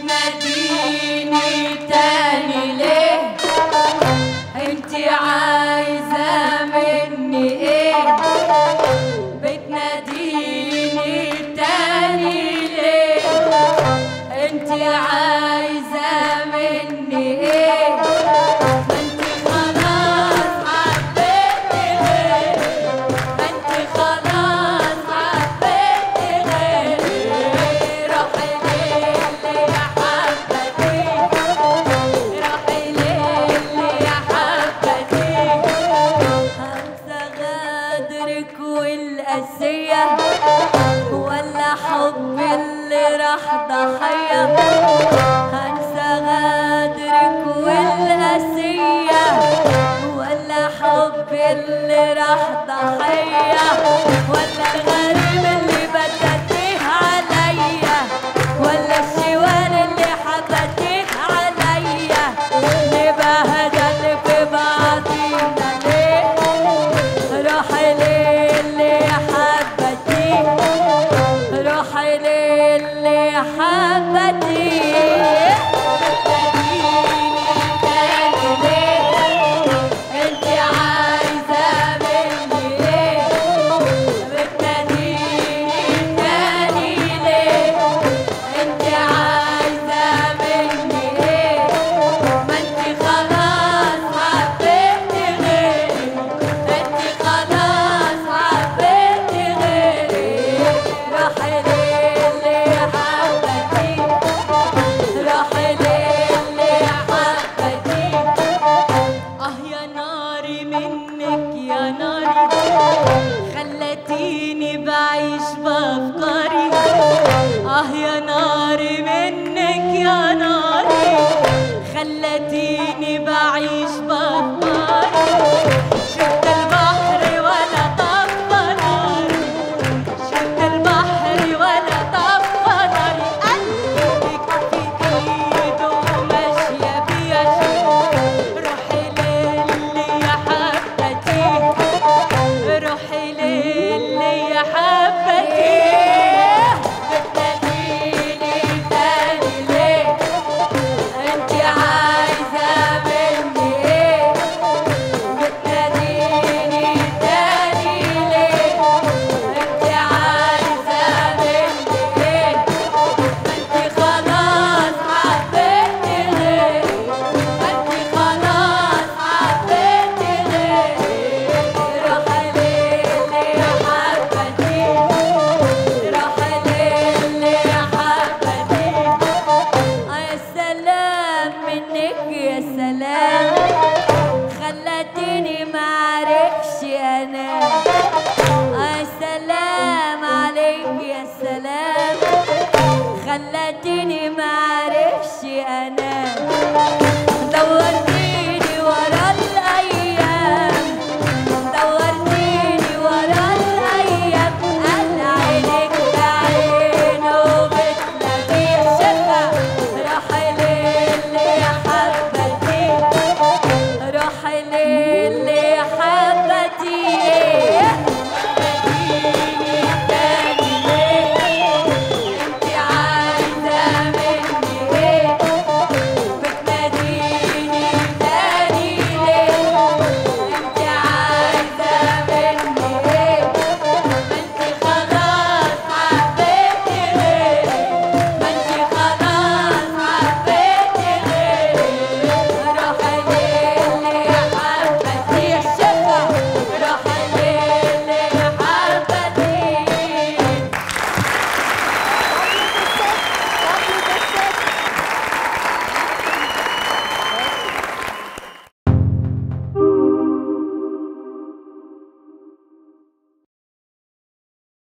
بتناديني تاني ليه انت عايزة مني ايه بتناديني تاني ليه انت عايزة مني ايه ما انت خلاص حبيتي غيري ما انت خلاص حبيتي غيري روحي ليلي يا حبتي روحي ليلي يا حبتي هنسى غدرك والقاسية ولا حب اللي راح ضحية هنسى غدرك والقاسية ولا حب اللي راح ضحية ولا الغريب اللي بدتيه عليا ولا الشوال اللي حبتيه عليا نبهدل في بعضينا ليه روحي للي حبتي روحي للي حبتي بتناديني تاني ليه انت عايزة مني ايه بتناديني تاني ليه انت عايزة مني ايه ما انت خلاص حبيتي غيري انت خلاص حبيتي غيري روحي للي حبتي روحي للي حبتي اه يا ناري منك يا ناري خلتيني بعيش بافكاري اه يا ناري منك يا ناري خلتيني بعيش بافكاري شفت البحر ولا طفى ناري شفت البحر ولا طفى ناري قلبك في ايده وماشيه بيا روحي للي يا حبتي روحي للي يا حبتي بتناديني تاني ليه انت عايزه مني ايه بتناديني تاني ليه انت عايزه مني ايه ما انت خلاص حبيتي غيري ما انت خلاص حبيتي غيري روحي للي حبتي روحي للي حبتي آه يا سلام منك يا سلام خلتيني معرفش انام آه يا سلام عليك يا سلام خلتيني معرفش انام